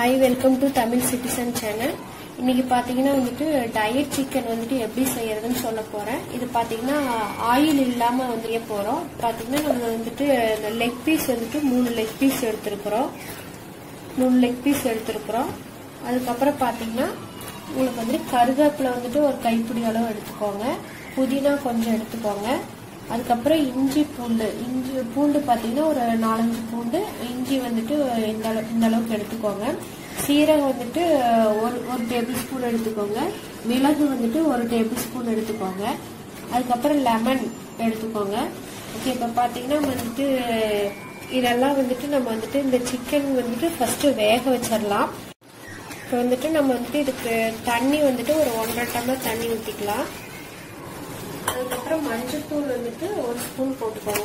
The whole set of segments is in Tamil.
hi welcome to Tamil citizen channel இன்னைக்கு பாத்தீங்கன்னா வந்துட்டு டயட் சிக்கன் வந்துட்டு எப்படி செய்யறதுன்னு சொல்ல போறேன் இது பாத்தீங்கன்னா ஆயில் இல்லாம வந்து போறோம் பாத்தீங்கன்னா நம்ம வந்துட்டு இந்த லெக் பீஸ் வந்துட்டு மூணு லெக் பீஸ் எடுத்திருக்கிறோம் மூணு லெக் பீஸ் எடுத்திருக்கிறோம் அதுக்கப்புறம் பாத்தீங்கன்னா உங்களுக்கு வந்துட்டு கருவேப்பிலை வந்துட்டு ஒரு கைப்பிடி அளவு எடுத்துக்கோங்க புதினா கொஞ்சம் எடுத்துக்கோங்க அதுக்கப்புறம் இஞ்சி பூண்டு இஞ்சி பூண்டு பார்த்தீங்கன்னா ஒரு நாலஞ்சு பூண்டு இஞ்சி வந்துட்டு இந்த அளவு இந்த அளவுக்கு எடுத்துக்கோங்க சீரகம் வந்துட்டு ஒரு ஒரு டேபிள் ஸ்பூன் எடுத்துக்கோங்க மிளகு வந்துட்டு ஒரு டேபிள் ஸ்பூன் எடுத்துக்கோங்க அதுக்கப்புறம் லெமன் எடுத்துக்கோங்க ஓகே இப்போ பார்த்தீங்கன்னா வந்துட்டு இதெல்லாம் வந்துட்டு நம்ம வந்துட்டு இந்த சிக்கன் வந்துட்டு ஃபர்ஸ்ட் வேக வச்சிடலாம் இப்போ வந்துட்டு நம்ம வந்துட்டு இதுக்கு தண்ணி வந்துட்டு ஒரு ஒன்றரை டம்ளர் தண்ணி ஊற்றிக்கலாம் அதுக்கப்புறம் மஞ்சள்தூள் வந்துட்டு ஒரு ஸ்பூன் போட்டுக்கோங்க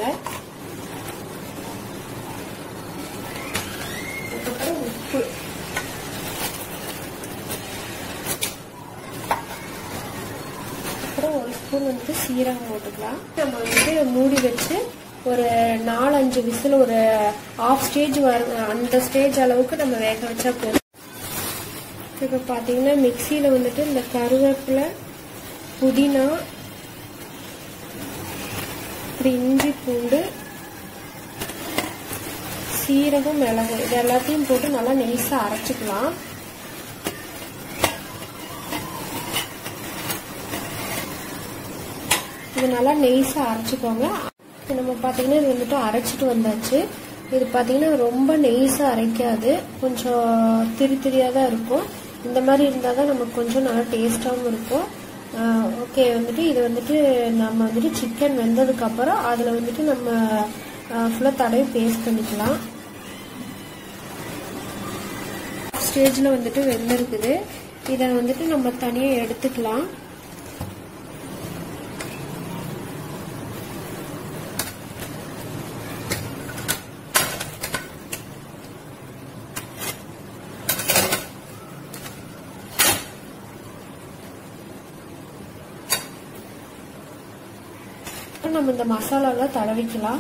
அதுக்கப்புறம் உப்பு அப்புறம் ஒரு ஸ்பூன் வந்துட்டு சீரகம் போட்டுக்கலாம் நம்ம வந்துட்டு மூடி வச்சு ஒரு நாலஞ்சு விசில் ஒரு ஆஃப் ஸ்டேஜ் வர அந்த ஸ்டேஜ் அளவுக்கு நம்ம வேக வச்சா போதும் இப்போ பார்த்தீங்கன்னா மிக்சியில் வந்துட்டு இந்த கருவேப்பிலை புதினா அப்புறம் இஞ்சி பூண்டு சீரகம் மிளகு இது எல்லாத்தையும் போட்டு நல்லா நெய்ஸாக அரைச்சிக்கலாம் இது நல்லா நெய்ஸாக அரைச்சிக்கோங்க இது நம்ம பார்த்தீங்கன்னா இது வந்துட்டு அரைச்சிட்டு வந்தாச்சு இது பார்த்தீங்கன்னா ரொம்ப நெய்ஸாக அரைக்காது கொஞ்சம் திரி திரியாக தான் இருக்கும் இந்த மாதிரி இருந்தால் தான் நமக்கு கொஞ்சம் நல்லா டேஸ்டாகவும் இருக்கும் ஓகே வந்துட்டு இது வந்துட்டு நம்ம வந்துட்டு சிக்கன் வெந்ததுக்கு அப்புறம் அதில் வந்துட்டு நம்ம ஃபுல்லாக தடவி பேஸ்ட் பண்ணிக்கலாம் ஸ்டேஜில் வந்துட்டு வெந்திருக்குது இதை வந்துட்டு நம்ம தனியாக எடுத்துக்கலாம் நம்ம இந்த மசாலாலாம் தடவிக்கலாம்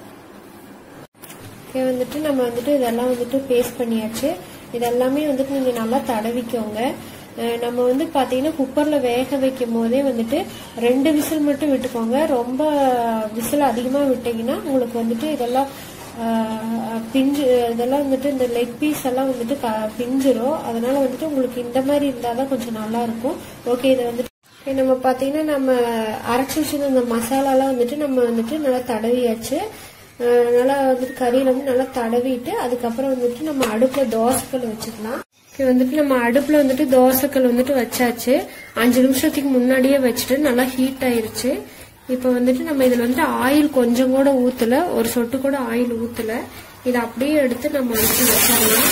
இது வந்துட்டு நம்ம வந்துட்டு இதெல்லாம் வந்துட்டு பேஸ்ட் பண்ணியாச்சு இதெல்லாமே வந்துட்டு நீங்க நல்லா தடவிக்கோங்க நம்ம வந்து பாத்தீங்கன்னா குக்கர்ல வேக வைக்கும் போதே வந்துட்டு ரெண்டு விசில் மட்டும் விட்டுக்கோங்க ரொம்ப விசில் அதிகமா விட்டீங்கன்னா உங்களுக்கு வந்துட்டு இதெல்லாம் பிஞ்சு இதெல்லாம் வந்துட்டு இந்த லெக் பீஸ் எல்லாம் வந்துட்டு பிஞ்சிரும் அதனால வந்துட்டு உங்களுக்கு இந்த மாதிரி இருந்தாதான் கொஞ்சம் நல்லா இருக்கும் ஓகே இதை வந்துட்டு நம்ம பாத்தீங்கன்னா நம்ம அரைச்சி வச்சிருந்த இந்த மசாலாலாம் வந்துட்டு நம்ம வந்துட்டு நல்லா தடவியாச்சு நல்லா வந்துட்டு கறியில வந்து நல்லா தடவிட்டு அதுக்கப்புறம் வந்துட்டு நம்ம அடுப்புல தோசைக்கல் வச்சுக்கலாம் வந்துட்டு நம்ம அடுப்புல வந்துட்டு தோசைக்கல் வந்துட்டு வச்சாச்சு அஞ்சு நிமிஷத்துக்கு முன்னாடியே வச்சுட்டு நல்லா ஹீட் ஆயிருச்சு இப்ப வந்துட்டு நம்ம இதுல வந்துட்டு ஆயில் கொஞ்சம் கூட ஊத்தல ஒரு சொட்டு கூட ஆயில் ஊத்தல இதை அப்படியே எடுத்து நம்ம வந்துட்டு வச்சிடலாம்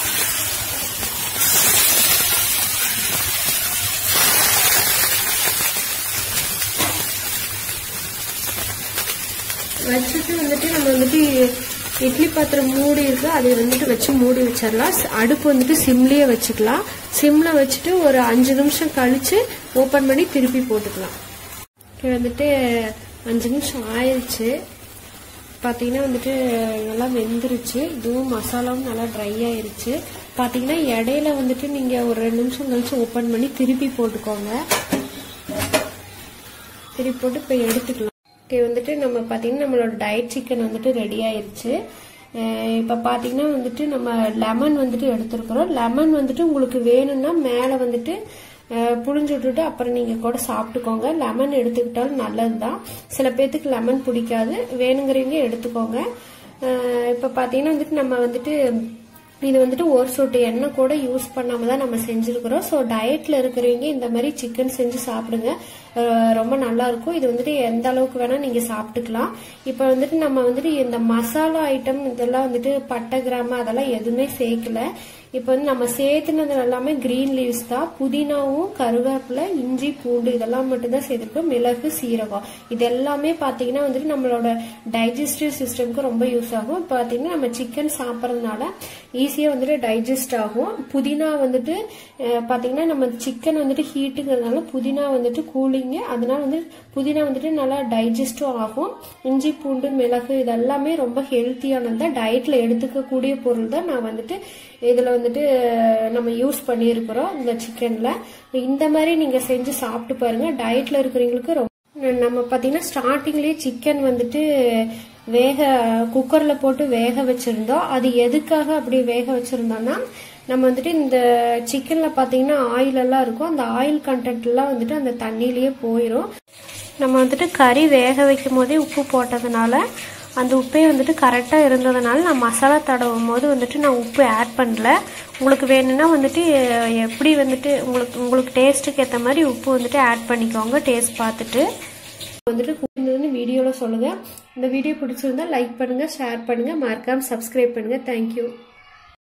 வச்சுட்டு வந்துட்டு நம்ம வந்துட்டு இட்லி பாத்திரம் மூடி இருக்கு அதை வந்துட்டு வச்சு மூடி வச்சிடலாம் அடுப்பு வந்துட்டு சிம்லயே வச்சுக்கலாம் சிம்ல வச்சுட்டு ஒரு அஞ்சு நிமிஷம் கழிச்சு ஓபன் பண்ணி திருப்பி போட்டுக்கலாம் வந்துட்டு அஞ்சு நிமிஷம் ஆயிடுச்சு பாத்தீங்கன்னா வந்துட்டு நல்லா வெந்துருச்சு இதுவும் மசாலாவும் நல்லா ட்ரை ஆயிருச்சு பாத்தீங்கன்னா இடையில வந்துட்டு நீங்க ஒரு ரெண்டு நிமிஷம் கழிச்சு ஓபன் பண்ணி திருப்பி போட்டுக்கோங்க திருப்பி போட்டு இப்ப எடுத்துக்கலாம் ஓகே வந்துட்டு நம்ம பார்த்தீங்கன்னா நம்மளோட டயட் சிக்கன் வந்துட்டு ரெடி ஆயிருச்சு இப்போ பார்த்தீங்கன்னா வந்துட்டு நம்ம லெமன் வந்துட்டு எடுத்துருக்குறோம் லெமன் வந்துட்டு உங்களுக்கு வேணும்னா மேலே வந்துட்டு புழிஞ்சு விட்டுட்டு அப்புறம் நீங்கள் கூட சாப்பிட்டுக்கோங்க லெமன் எடுத்துக்கிட்டாலும் நல்லது தான் சில பேர்த்துக்கு லெமன் பிடிக்காது வேணுங்கிறவங்க எடுத்துக்கோங்க இப்போ பார்த்தீங்கன்னா வந்துட்டு நம்ம வந்துட்டு இது வந்துட்டு ஒரு சொட்டு எண்ணெய் கூட யூஸ் பண்ணாம தான் நம்ம செஞ்சிருக்கிறோம் ஸோ டயட்ல இருக்கிறவங்க இந்த மாதிரி சிக்கன் செஞ்சு சாப்பிடுங்க ரொம்ப நல்லா இருக்கும் இது வந்துட்டு எந்த அளவுக்கு வேணா நீங்க சாப்பிட்டுக்கலாம் இப்போ வந்துட்டு நம்ம வந்துட்டு இந்த மசாலா ஐட்டம் இதெல்லாம் வந்துட்டு பட்டை கிராம அதெல்லாம் எதுவுமே சேர்க்கல இப்போ வந்து நம்ம சேர்த்துனது எல்லாமே கிரீன் லீவ்ஸ் தான் புதினாவும் கருவேப்பிலை இஞ்சி பூண்டு இதெல்லாம் மட்டும்தான் சேர்த்துருக்கோம் மிளகு சீரகம் இது எல்லாமே பார்த்தீங்கன்னா வந்துட்டு நம்மளோட டைஜஸ்டிவ் சிஸ்டம்க்கு ரொம்ப யூஸ் ஆகும் பார்த்தீங்கன்னா நம்ம சிக்கன் சாப்பிட்றதுனால ஈஸியாக வந்துட்டு டைஜஸ்ட் ஆகும் புதினா வந்துட்டு பார்த்தீங்கன்னா நம்ம சிக்கன் வந்துட்டு ஹீட்டுங்கிறதுனால புதினா வந்துட்டு கூலிங்கு அதனால வந்து புதினா வந்துட்டு நல்லா டைஜஸ்டும் ஆகும் இஞ்சி பூண்டு மிளகு இதெல்லாமே ரொம்ப ஹெல்த்தியானது தான் டயட்ல எடுத்துக்கக்கூடிய பொருள் தான் நான் வந்துட்டு இதில் வந்துட்டு நம்ம யூஸ் பண்ணியிருக்கிறோம் இந்த சிக்கனில் இந்த மாதிரி நீங்கள் செஞ்சு சாப்பிட்டு பாருங்க டயட்டில் இருக்கிறவங்களுக்கு ரொம்ப நம்ம பார்த்தீங்கன்னா ஸ்டார்டிங்லேயே சிக்கன் வந்துட்டு வேக குக்கரில் போட்டு வேக வச்சுருந்தோம் அது எதுக்காக அப்படி வேக வச்சுருந்தோம்னா நம்ம வந்துட்டு இந்த சிக்கனில் பார்த்தீங்கன்னா ஆயில் எல்லாம் இருக்கும் அந்த ஆயில் கண்டென்ட்லாம் வந்துட்டு அந்த தண்ணியிலேயே போயிடும் நம்ம வந்துட்டு கறி வேக வைக்கும் போதே உப்பு போட்டதுனால அந்த உப்பே வந்துட்டு கரெக்டாக இருந்ததுனால நான் மசாலா தடவும் போது வந்துட்டு நான் உப்பு ஆட் பண்ணல உங்களுக்கு வேணும்னா வந்துட்டு எப்படி வந்துட்டு உங்களுக்கு உங்களுக்கு டேஸ்ட்டுக்கு ஏற்ற மாதிரி உப்பு வந்துட்டு ஆட் பண்ணிக்கோங்க டேஸ்ட் பார்த்துட்டு வந்துட்டு இருந்ததுன்னு வீடியோவில் சொல்லுங்கள் இந்த வீடியோ பிடிச்சிருந்தா லைக் பண்ணுங்கள் ஷேர் பண்ணுங்கள் மறக்காமல் சப்ஸ்கிரைப் பண்ணுங்கள் தேங்க்யூ